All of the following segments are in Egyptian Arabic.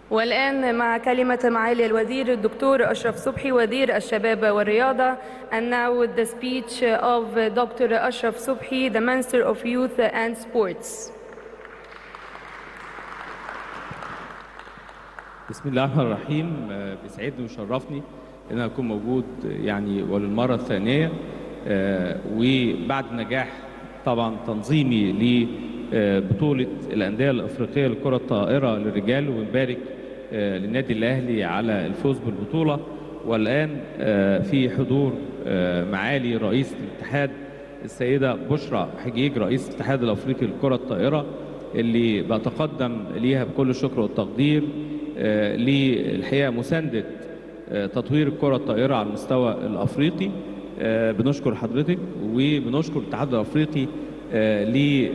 والآن مع كلمة معالي الوزير الدكتور أشرف صبحي وزير الشباب والرياضة and now with the speech of Dr. Ashraf Subhi, the Minister of Youth and Sports. بسم الله الرحمن الرحيم آه، بيسعدني ويشرفني ان انا اكون موجود يعني وللمره الثانيه آه، وبعد نجاح طبعا تنظيمي لبطوله الانديه الافريقيه لكره الطائره للرجال ونبارك آه، للنادي الاهلي على الفوز بالبطوله والان آه، في حضور آه، معالي رئيس الاتحاد السيده بشرى حجيج رئيس الاتحاد الافريقي لكره الطائره اللي بتقدم ليها بكل الشكر والتقدير آه، للحقيقه مسانده آه، تطوير الكره الطائره على المستوى الافريقي آه، بنشكر حضرتك وبنشكر الاتحاد الافريقي آه،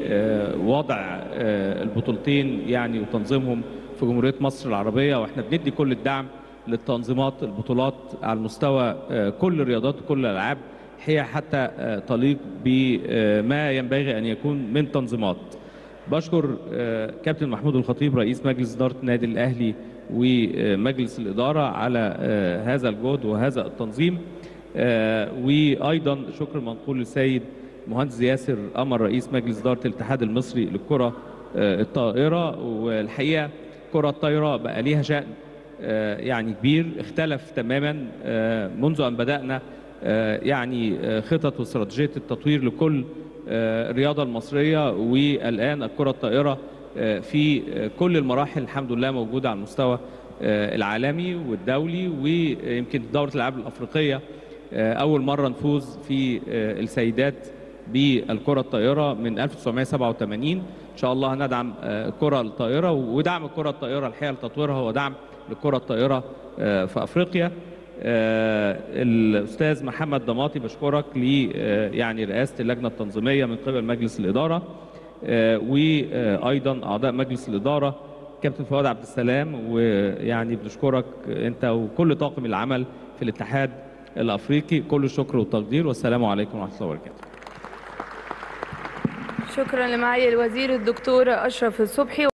لوضع آه، البطولتين يعني وتنظيمهم في جمهوريه مصر العربيه واحنا بندي كل الدعم للتنظيمات البطولات على مستوى آه، كل الرياضات وكل الالعاب هي حتى آه، تليق بما ينبغي ان يكون من تنظيمات بشكر آه، كابتن محمود الخطيب رئيس مجلس إدارة النادي الأهلي ومجلس الإدارة على آه، هذا الجهد وهذا التنظيم آه، وأيضا شكر منقول للسيد مهندس ياسر قمر رئيس مجلس إدارة الاتحاد المصري للكرة آه، الطائرة والحقيقة كرة الطائرة بقى ليها شأن آه، يعني كبير اختلف تماما آه، منذ أن بدأنا آه، يعني آه، خطط واستراتيجية التطوير لكل آه، الرياضة المصرية والآن الكرة الطائرة آه، في آه، كل المراحل الحمد لله موجودة على المستوى آه، العالمي والدولي ويمكن دورة الألعاب الأفريقية آه، أول مرة نفوز في آه، السيدات بالكرة الطائرة من 1987 إن شاء الله هندعم آه، الكرة الطائرة ودعم الكرة الطائرة الحقيقة لتطويرها هو دعم للكرة الطائرة آه، في أفريقيا آه، الاستاذ محمد ضماطي بشكرك ل آه، يعني رئاسه اللجنه التنظيميه من قبل مجلس الاداره آه، وايضا اعضاء مجلس الاداره كابتن فؤاد عبد السلام ويعني بنشكرك انت وكل طاقم العمل في الاتحاد الافريقي كل الشكر والتقدير والسلام عليكم ورحمه الله وبركاته شكرا لمعالي الوزير الدكتور أشرف الصبحي